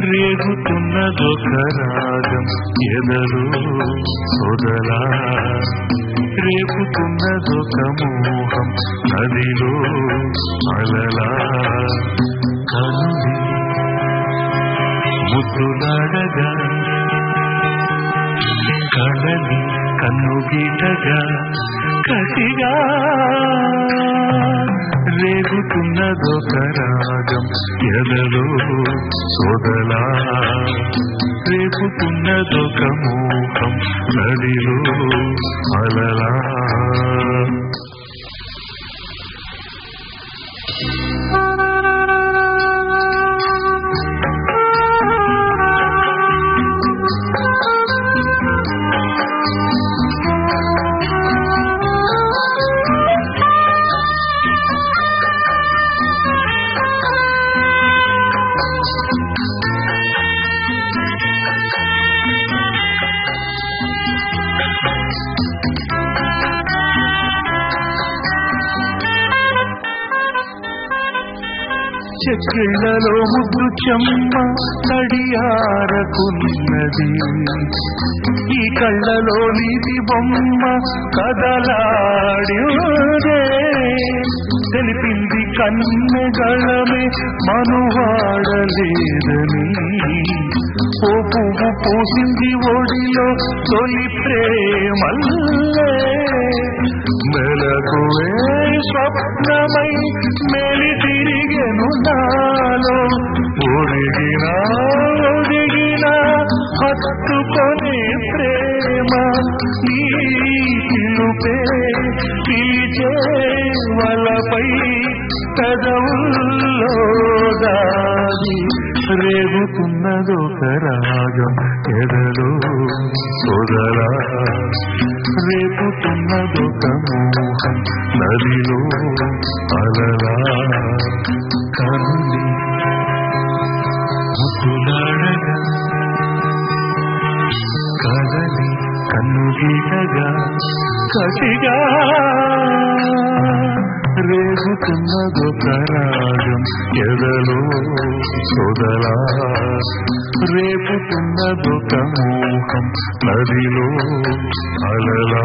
రేగుతున్నదొక రాగం ఎదలో సొదలా రేపుతున్నదొక మోహం నదిలో అలలా కనులి ముద్దులాడగా కళని కన్నుగీటగా కసిగా రేగుతున్నదొక రాగం ఎదలో సోదలా రేపుతున్నదొక మోహం నదిలో అలలా చెక్కిళ్లలో ముద్దు చెమ్మ తడియారకున్నది ఈ కళ్ళలో నీటి బొమ్మ కదలాడిదే తెలిపింది కన్నెగళమే మనువాడలేదని ఓ పువ్వు పూసింది ఒడిలో తొలి ప్రేమల్లే మెలకువే స్వప్నమై మెలి తిరిగెను నాలో ఒడిగిన ఒడిగిన హత్తుకొనే ప్రేమ నీ పిలుపే పిలిచే వలపై పెదవుల్లో దాగి రేగుతున్నదొక రాగం ఎదలో సొదలా రేపుతున్నదొక మోహం నదిలో అలలా కనులి ముద్దులాడగా కదలి కన్నుగీటగా కసిగా రేగుతున్నదొక రాగం ఎదలో సొదలా రేపుతున్నదొక మోహం నదిలో అలలా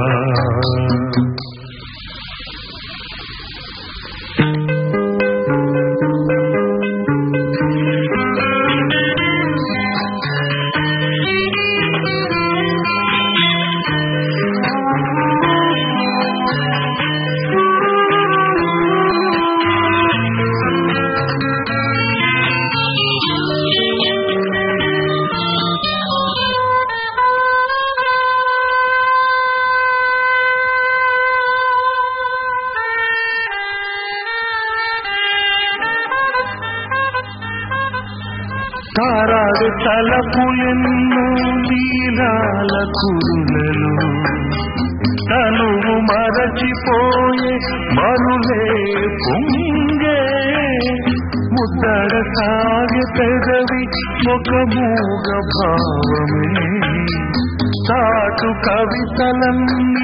తారాడు తలపులెన్ను నీలాల కురులలో తనువు మరచిపోయే మరులే పొంగే ముద్దడ సాగే పెదవి ఒక మూగ భావమే చాటు కవితలన్నీ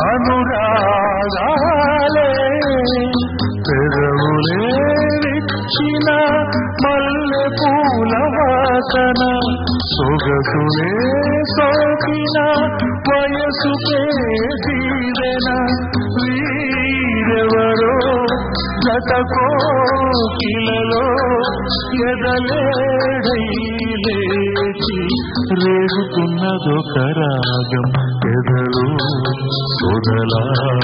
అనురాగాలే పెదవులే విచ్చిన మల్లె పూల వాసన సొగసులే సోకిన వయసుకే దీవెన వీరెవరో జతకో కిలలో ఎదలేడై లేచి రేగుతున్నదొక రాగం ఎదలో సొదలా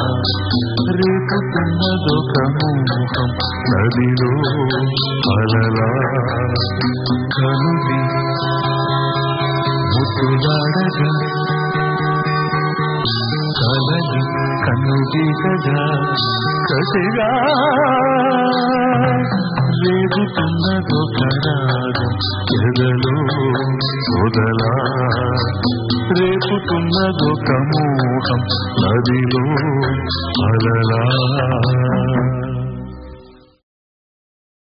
రేపుతున్నదొక మోహం నదిలో అలలా కనులి ముద్దులాడగా కలలి కన్నుగీటగా కసిగా రేగుతున్నదొక రాగం ఎదలో సొదలా రేపుతున్నదొక మోహం నదిలో అలలా